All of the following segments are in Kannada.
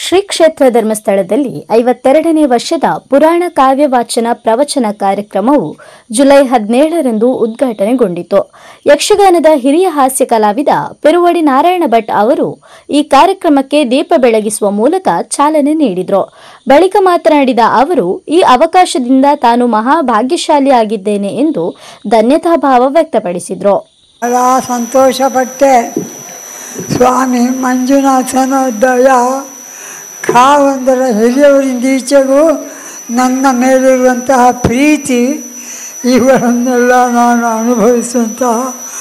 ಶ್ರೀ ಕ್ಷೇತ್ರ ಧರ್ಮಸ್ಥಳದಲ್ಲಿ ಐವತ್ತೆರಡನೇ ವರ್ಷದ ಪುರಾಣ ಕಾವ್ಯ ವಾಚನ ಪ್ರವಚನ ಕಾರ್ಯಕ್ರಮವು ಜುಲೈ ಹದಿನೇಳರಂದು ಉದ್ಘಾಟನೆಗೊಂಡಿತು ಯಕ್ಷಗಾನದ ಹಿರಿಯ ಹಾಸ್ಯ ಕಲಾವಿದ ಪೆರುವಡಿ ನಾರಾಯಣ ಭಟ್ ಅವರು ಈ ಕಾರ್ಯಕ್ರಮಕ್ಕೆ ದೀಪ ಬೆಳಗಿಸುವ ಮೂಲಕ ಚಾಲನೆ ನೀಡಿದರು ಬಳಿಕ ಮಾತನಾಡಿದ ಅವರು ಈ ಅವಕಾಶದಿಂದ ತಾನು ಮಹಾಭಾಗ್ಯಶಾಲಿಯಾಗಿದ್ದೇನೆ ಎಂದು ಧನ್ಯತಾಭಾವ ವ್ಯಕ್ತಪಡಿಸಿದರು ಬಹಳ ಸಂತೋಷಪಟ್ಟೆ ಸ್ವಾಮಿ ಮಂಜುನಾಥನ ದಯ ಕಾವಂದರ ಹಿರಿಯವರಿಂದ ಈಚೆಗೂ ನನ್ನ ಮೇಲಿರುವಂತಹ ಪ್ರೀತಿ ಇವುಗಳನ್ನೆಲ್ಲ ನಾನು ಅನುಭವಿಸುವಂತಹ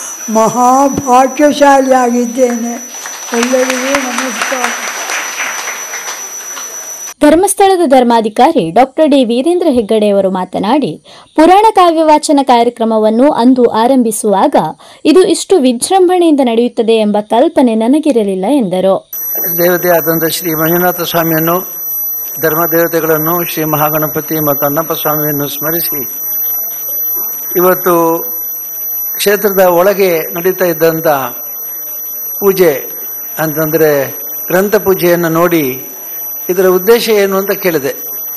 ಮಹಾಭಾಗ್ಯಶಾಲಿಯಾಗಿದ್ದೇನೆ ಎಲ್ಲರಿಗೂ ನಮಸ್ಕಾರ ಧರ್ಮಸ್ಥಳದ ಧರ್ಮಾಧಿಕಾರಿ ಡಾಕ್ಟರ್ ಡಿ ವೀರೇಂದ್ರ ಹೆಗ್ಗಡೆಯವರು ಮಾತನಾಡಿ ಪುರಾಣ ಕಾವ್ಯ ವಾಚನ ಕಾರ್ಯಕ್ರಮವನ್ನು ಅಂದು ಆರಂಭಿಸುವಾಗ ಇದು ಇಷ್ಟು ವಿಜೃಂಭಣೆಯಿಂದ ನಡೆಯುತ್ತದೆ ಎಂಬ ಕಲ್ಪನೆ ನನಗಿರಲಿಲ್ಲ ಎಂದರು ದೇವತೆಯಾದಂಥ ಶ್ರೀ ಮಂಜುನಾಥ ಸ್ವಾಮಿಯನ್ನು ಧರ್ಮ ದೇವತೆಗಳನ್ನು ಶ್ರೀ ಮಹಾಗಣಪತಿ ಮತ್ತು ಅಣ್ಣಪ್ಪ ಸ್ವಾಮಿಯನ್ನು ಸ್ಮರಿಸಿ ಇವತ್ತು ಕ್ಷೇತ್ರದ ಒಳಗೆ ನಡೀತಾ ಇದ್ದಂಥ ಪೂಜೆ ಅಂತಂದರೆ ಗ್ರಂಥ ಪೂಜೆಯನ್ನು ನೋಡಿ ಇದರ ಉದ್ದೇಶ ಏನು ಅಂತ ಕೇಳಿದೆ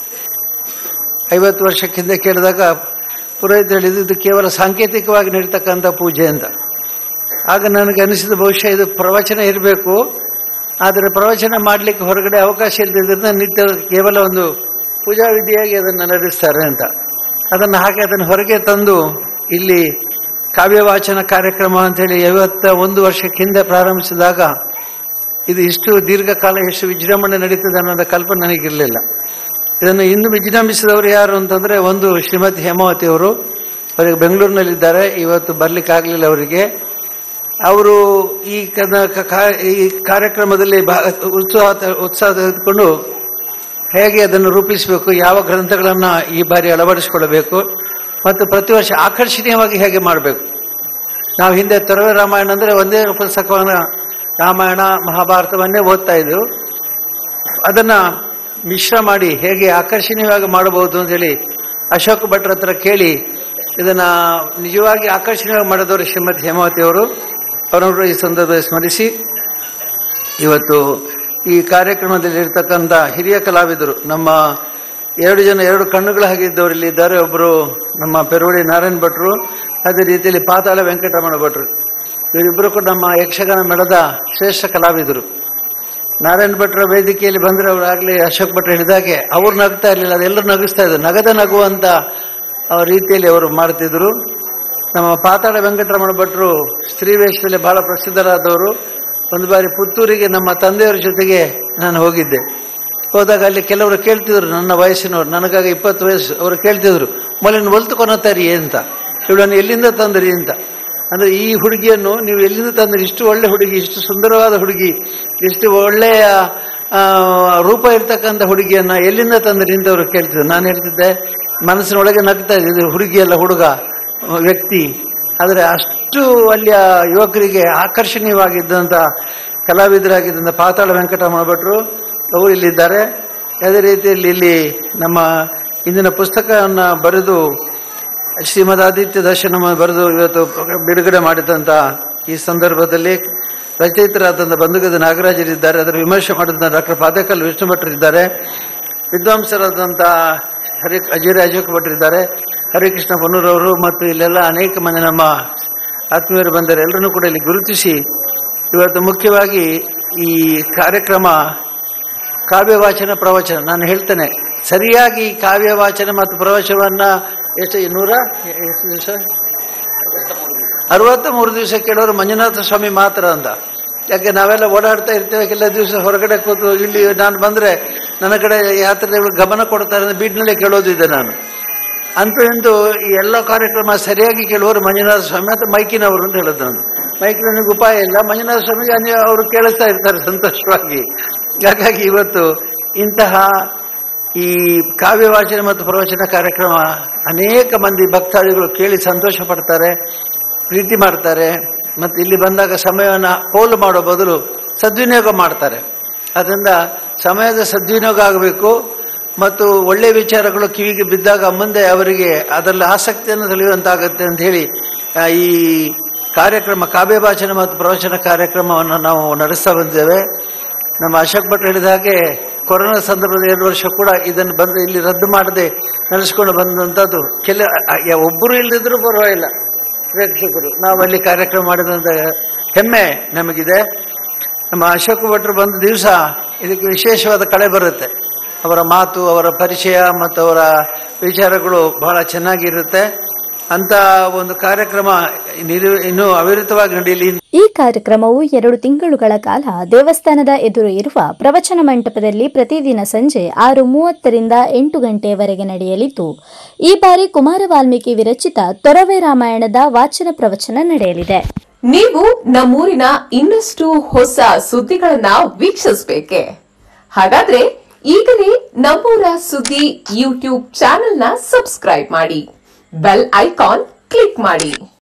ಐವತ್ತು ವರ್ಷಕ್ಕಿಂತ ಕೇಳಿದಾಗ ಪುರೋಹಿತ ಹೇಳಿದ್ದು ಇದು ಕೇವಲ ಸಾಂಕೇತಿಕವಾಗಿ ನಡೀತಕ್ಕಂಥ ಪೂಜೆ ಅಂತ ಆಗ ನನಗೆ ಅನಿಸಿದ ಬಹುಶಃ ಇದು ಪ್ರವಚನ ಇರಬೇಕು ಆದರೆ ಪ್ರವಚನ ಮಾಡಲಿಕ್ಕೆ ಹೊರಗಡೆ ಅವಕಾಶ ಇಲ್ಲದಿದ್ದರಿಂದ ನಿತ್ಯ ಕೇವಲ ಒಂದು ಪೂಜಾ ವಿಧಿಯಾಗಿ ಅದನ್ನು ನಡೆಸ್ತಾರೆ ಅಂತ ಅದನ್ನು ಹಾಗೆ ಅದನ್ನು ಹೊರಗೆ ತಂದು ಇಲ್ಲಿ ಕಾವ್ಯ ವಾಚನ ಕಾರ್ಯಕ್ರಮ ಅಂತೇಳಿ ಐವತ್ತ ಒಂದು ವರ್ಷಕ್ಕೆ ಹಿಂದೆ ಪ್ರಾರಂಭಿಸಿದಾಗ ಇದು ಇಷ್ಟು ದೀರ್ಘಕಾಲ ಎಷ್ಟು ವಿಜೃಂಭಣೆ ನಡೀತದೆ ಅನ್ನೋದ ಕಲ್ಪನೆ ನನಗಿರಲಿಲ್ಲ ಇದನ್ನು ಇನ್ನು ವಿಜೃಂಭಿಸಿದವರು ಯಾರು ಅಂತಂದರೆ ಒಂದು ಶ್ರೀಮತಿ ಹೇಮಾವತಿ ಅವರು ಅವರಿಗೆ ಬೆಂಗಳೂರಿನಲ್ಲಿದ್ದಾರೆ ಇವತ್ತು ಬರ್ಲಿಕ್ಕೆ ಆಗಲಿಲ್ಲ ಅವರಿಗೆ ಅವರು ಈ ಕದ- ಕ- ಕಾ- ಈ ಕಾರ್ಯಕ್ರಮದಲ್ಲಿ ಭಾ- ಉತ್ಸಾಹ ತ- ಉತ್ಸಾಹ ತೆಗೆದುಕೊಂಡು ಹೇಗೆ ಅದನ್ನು ರೂಪಿಸಬೇಕು ಯಾವ ಗ್ರಂಥಗಳನ್ನು ಈ ಬಾರಿ ಅಳವಡಿಸಿಕೊಳ್ಳಬೇಕು ಮತ್ತು ಪ್ರತಿ ವರ್ಷ ಆಕರ್ಷಣೀಯವಾಗಿ ಹೇಗೆ ಮಾಡಬೇಕು ನಾವು ಹಿಂದೆ ತೊರವೆ ರಾಮಾಯಣ ಅಂದರೆ ಒಂದೇ ಪುಸ್ತಕವನ್ನು ರಾಮಾಯಣ ಮಹಾಭಾರತವನ್ನೇ ಓದ್ತಾ ಇದ್ದೆವು ಅದನ್ನು ಮಿಶ್ರ ಮಾಡಿ ಹೇಗೆ ಆಕರ್ಷಣೀಯವಾಗಿ ಮಾಡಬಹುದು ಅಂತೇಳಿ ಅಶೋಕ್ ಭಟ್ರ ಹತ್ರ ಕೇಳಿ ಇದನ್ನು ನಿಜವಾಗಿ ಆಕರ್ಷಣೀಯವಾಗಿ ಮಾಡಿದವರು ಶ್ರೀಮತಿ ಹೇಮಾವತಿ ಅವರು ಅವರನ್ನು ಈ ಸಂದರ್ಭದಲ್ಲಿ ಸ್ಮರಿಸಿ ಇವತ್ತು ಈ ಕಾರ್ಯಕ್ರಮದಲ್ಲಿ ಇರ್ತಕ್ಕಂಥ ಹಿರಿಯ ಕಲಾವಿದರು ನಮ್ಮ ಎರಡು ಜನ ಎರಡು ಕಣ್ಣುಗಳ ಹಾಗಿದ್ದವರು ಇಲ್ಲಿ ಇದ್ದಾರೆ ಒಬ್ಬರು ನಮ್ಮ ಪೆರುವಳಿ ನಾರಾಯಣ ಭಟ್ರು ಅದೇ ರೀತಿಯಲ್ಲಿ ಪಾತಾಳ ವೆಂಕಟರಮಣ ಭಟ್ರು ಇವರಿಬ್ಬರು ಕೂಡ ನಮ್ಮ ಯಕ್ಷಗಾನ ಮೇಳದ ಶ್ರೇಷ್ಠ ಕಲಾವಿದರು ನಾರಾಯಣ ಭಟ್ರ ವೇದಿಕೆಯಲ್ಲಿ ಬಂದರೆ ಅವರು ಆಗಲೇ ಅಶೋಕ್ ಭಟ್ರು ಹೇಳಿದಾಗೆ ಅವ್ರು ನಗ್ತಾ ಇರಲಿಲ್ಲ ಅದೆಲ್ಲರೂ ನಗಿಸ್ತಾ ಇದ್ರು ನಗದ ನಗುವಂತ ಆ ರೀತಿಯಲ್ಲಿ ಅವರು ಮಾಡ್ತಿದ್ರು ನಮ್ಮ ಪಾತಾಳ ವೆಂಕಟರಮಣ ಭಟ್ರು ಸ್ತ್ರೀ ವೇಷದಲ್ಲಿ ಬಹಳ ಪ್ರಸಿದ್ಧರಾದವರು ಒಂದು ಬಾರಿ ಪುತ್ತೂರಿಗೆ ನಮ್ಮ ತಂದೆಯವರ ಜೊತೆಗೆ ನಾನು ಹೋಗಿದ್ದೆ ಹೋದಾಗ ಅಲ್ಲಿ ಕೆಲವರು ಕೇಳ್ತಿದ್ರು ನನ್ನ ವಯಸ್ಸಿನವ್ರು ನನಗಾಗ ಇಪ್ಪತ್ತು ವಯಸ್ಸು ಅವರು ಕೇಳ್ತಿದ್ರು ಮೊದಲಿನ ಒಲ್ತು ಕೊನತಾರಿ ಅಂತ ಇವಳನ್ನು ಎಲ್ಲಿಂದ ತಂದ್ರಿ ಅಂತ ಅಂದ್ರೆ ಈ ಹುಡುಗಿಯನ್ನು ನೀವು ಎಲ್ಲಿಂದ ತಂದ್ರಿ ಇಷ್ಟು ಒಳ್ಳೆ ಹುಡುಗಿ ಇಷ್ಟು ಸುಂದರವಾದ ಹುಡುಗಿ ಇಷ್ಟು ಒಳ್ಳೆಯ ಆ, ರೂಪ ಇರ್ತಕ್ಕಂಥ ಹುಡುಗಿಯನ್ನ ಎಲ್ಲಿಂದ ತಂದ್ರಿ ಅಂತ ಅವರು ಕೇಳ್ತಿದ್ರು ನಾನು ಹೇಳ್ತಿದ್ದೆ ಮನಸ್ಸಿನೊಳಗೆ ನಗ್ತಾ ಇದ್ದೆ ಇದು ಹುಡುಗಿ ಅಲ್ಲ ಹುಡುಗ ವ್ಯಕ್ತಿ ಆದರೆ ಅಷ್ಟು ಅಲ್ಲಿಯ ಯುವಕರಿಗೆ ಆಕರ್ಷಣೀಯವಾಗಿದ್ದಂಥ ಕಲಾವಿದರಾಗಿದ್ದಂಥ ಪಾತಾಳ ವೆಂಕಟರಮಣ ಭಟ್ರು ಅವರು ಇಲ್ಲಿದ್ದಾರೆ ಅದೇ ರೀತಿಯಲ್ಲಿ ಇಲ್ಲಿ ನಮ್ಮ ಇಂದಿನ ಪುಸ್ತಕವನ್ನು ಬರೆದು ಶ್ರೀಮದ್ ಆದಿತ್ಯ ದರ್ಶನ ಬರೆದು ಇವತ್ತು ಬಿಡುಗಡೆ ಮಾಡಿದಂಥ ಈ ಸಂದರ್ಭದಲ್ಲಿ ರಚಯಿತರಾದಂಥ ಬಂಧುಗದ ನಾಗರಾಜರಿದ್ದಾರೆ ಅದರ ವಿಮರ್ಶೆ ಮಾಡಿದಂಥ ಡಾಕ್ಟರ್ ಪಾದೇಕಲ್ ವಿಷ್ಣು ಭಟ್ರಿದ್ದಾರೆ ವಿದ್ವಾಂಸರಾದಂಥ ಹರಿ ಅಜೀರ ಅಶೋಕ್ ಭಟ್ರಿದ್ದಾರೆ ಹರಿಕೃಷ್ಣ ಪನ್ನೂರವರು ಮತ್ತು ಇಲ್ಲೆಲ್ಲ ಅನೇಕ ಮಂದಿ ನಮ್ಮ ಆತ್ಮೀಯರು ಬಂದರೆ ಎಲ್ಲರನ್ನೂ ಕೂಡ ಇಲ್ಲಿ ಗುರುತಿಸಿ ಇವತ್ತು ಮುಖ್ಯವಾಗಿ ಈ ಕಾರ್ಯಕ್ರಮ ಕಾವ್ಯ ವಾಚನ ಪ್ರವಚನ ನಾನು ಹೇಳ್ತೇನೆ ಸರಿಯಾಗಿ ಕಾವ್ಯ ವಾಚನ ಮತ್ತು ಪ್ರವಚನವನ್ನ ಎಷ್ಟು ನೂರ ಎಷ್ಟು ದಿವಸ ಅರವತ್ತ ಮೂರು ದಿವಸ ಕೇಳೋರು ಮಂಜುನಾಥ ಸ್ವಾಮಿ ಮಾತ್ರ ಅಂತ ಯಾಕೆ ನಾವೆಲ್ಲ ಓಡಾಡ್ತಾ ಇರ್ತೇವೆ ಕೆಲ ದಿವಸ ಹೊರಗಡೆ ಕೂತು ಇಲ್ಲಿ ನಾನು ಬಂದ್ರೆ ನನ್ನ ಕಡೆ ಯಾತ್ರೆಗಳು ಗಮನ ಕೊಡ್ತಾರೆ ಅಂತ ಬೀಡ್ನಲ್ಲೇ ಕೇಳೋದು ಇದೆ ನಾನು ಅಂತೂ ಇಂದು ಈ ಎಲ್ಲ ಕಾರ್ಯಕ್ರಮ ಸರಿಯಾಗಿ ಕೇಳುವವರು ಮಂಜುನಾಥ ಸ್ವಾಮಿ ಅಥವಾ ಮೈಕಿನವರು ಅಂತ ಹೇಳೋದು ನಾನು ಮೈಕ್ ನನಗೆ ಉಪಾಯ ಇಲ್ಲ ಮಂಜುನಾಥ ಸ್ವಾಮಿಗೆ ಅನ್ಯ ಅವರು ಕೇಳಿಸ್ತಾ ಇರ್ತಾರೆ ಸಂತೋಷವಾಗಿ ಹಾಗಾಗಿ ಇವತ್ತು ಇಂತಹ ಈ ಕಾವ್ಯ ವಾಚನ ಮತ್ತು ಪ್ರವಚನ ಕಾರ್ಯಕ್ರಮ ಅನೇಕ ಮಂದಿ ಭಕ್ತಾದಿಗಳು ಕೇಳಿ ಸಂತೋಷ ಪಡ್ತಾರೆ ಪ್ರೀತಿ ಮಾಡ್ತಾರೆ ಮತ್ತು ಇಲ್ಲಿ ಬಂದಾಗ ಸಮಯವನ್ನು ಪೋಲು ಮಾಡೋ ಬದಲು ಸದ್ವಿನಿಯೋಗ ಮಾಡ್ತಾರೆ ಅದರಿಂದ ಸಮಯದ ಸದ್ವಿನಿಯೋಗ ಆಗಬೇಕು ಮತ್ತು ಒಳ್ಳೆಯ ವಿಚಾರಗಳು ಕಿವಿಗೆ ಬಿದ್ದಾಗ ಮುಂದೆ ಅವರಿಗೆ ಅದರಲ್ಲಿ ಆಸಕ್ತಿಯನ್ನು ತಿಳಿಯುವಂತಾಗುತ್ತೆ ಅಂತ ಹೇಳಿ ಆ, ಈ ಕಾರ್ಯಕ್ರಮ ಕಾವ್ಯ ಭಾಷಣ ಮತ್ತು ಪ್ರವಚನ ಕಾರ್ಯಕ್ರಮವನ್ನು ನಾವು ನಡೆಸ್ತಾ ಬಂದಿದ್ದೇವೆ ನಮ್ಮ ಅಶೋಕ್ ಭಟ್ ಹೇಳಿದ ಹಾಗೆ ಕೊರೋನಾ ಸಂದರ್ಭದ ಎರಡು ವರ್ಷ ಕೂಡ ಇದನ್ನು ಬಂದು ಇಲ್ಲಿ ರದ್ದು ಮಾಡದೆ ನಡೆಸ್ಕೊಂಡು ಬಂದಂಥದ್ದು ಕೆಲ ಅ- ಯ- ಒಬ್ಬರು ಇಲ್ಲದಿದ್ರೂ ಪರವಾಗಿಲ್ಲ ಪ್ರೇಕ್ಷಕರು ನಾವು ಅಲ್ಲಿ ಕಾರ್ಯಕ್ರಮ ಮಾಡಿದಂಥ ಹೆಮ್ಮೆ ನಮಗಿದೆ ನಮ್ಮ ಅಶೋಕ್ ಭಟ್ರು ಬಂದ ದಿವಸ ಇದಕ್ಕೆ ವಿಶೇಷವಾದ ಕಳೆ ಬರುತ್ತೆ ಅವರ ಮಾತು ಅವರ ಪರಿಚಯ ಮತ್ತು ಅವರ ವಿಚಾರಗಳು ಬಹಳ ಚೆನ್ನಾಗಿರುತ್ತೆ ಅಂತ ಒಂದು ಕಾರ್ಯಕ್ರಮ ನಿರು- ಇನ್ನೂ ಅವಿರತವಾಗಿ ನಡೆಯಲಿ ಈ ಕಾರ್ಯಕ್ರಮವು ಎರಡು ತಿಂಗಳುಗಳ ಕಾಲ ದೇವಸ್ಥಾನದ ಎದುರು ಇರುವ ಪ್ರವಚನ ಮಂಟಪದಲ್ಲಿ ಪ್ರತಿದಿನ ಸಂಜೆ ಆರು ಮೂವತ್ತರಿಂದ ಎಂಟು ಗಂಟೆಯವರೆಗೆ ನಡೆಯಲಿದ್ದು ಈ ಬಾರಿ ಕುಮಾರ ವಾಲ್ಮೀಕಿ ವಿರಚಿತ ತೊರವೆ ರಾಮಾಯಣದ ವಾಚನ ಪ್ರವಚನ ನಡೆಯಲಿದೆ ನೀವು ನಮ್ಮೂರಿನ ಇನ್ನಷ್ಟು ಹೊಸ ಸುದ್ದಿಗಳನ್ನ ವೀಕ್ಷಿಸಬೇಕೆ ಹಾಗಾದ್ರೆ ಈಗಲೇ ನಮ್ಮೂರ ಸುದ್ದಿ ಯೂಟ್ಯೂಬ್ ಚಾನೆಲ್ನ ಸಬ್ಸ್ಕ್ರೈಬ್ ಮಾಡಿ ಬೆಲ್ ಐಕಾನ್ ಕ್ಲಿಕ್ ಮಾಡಿ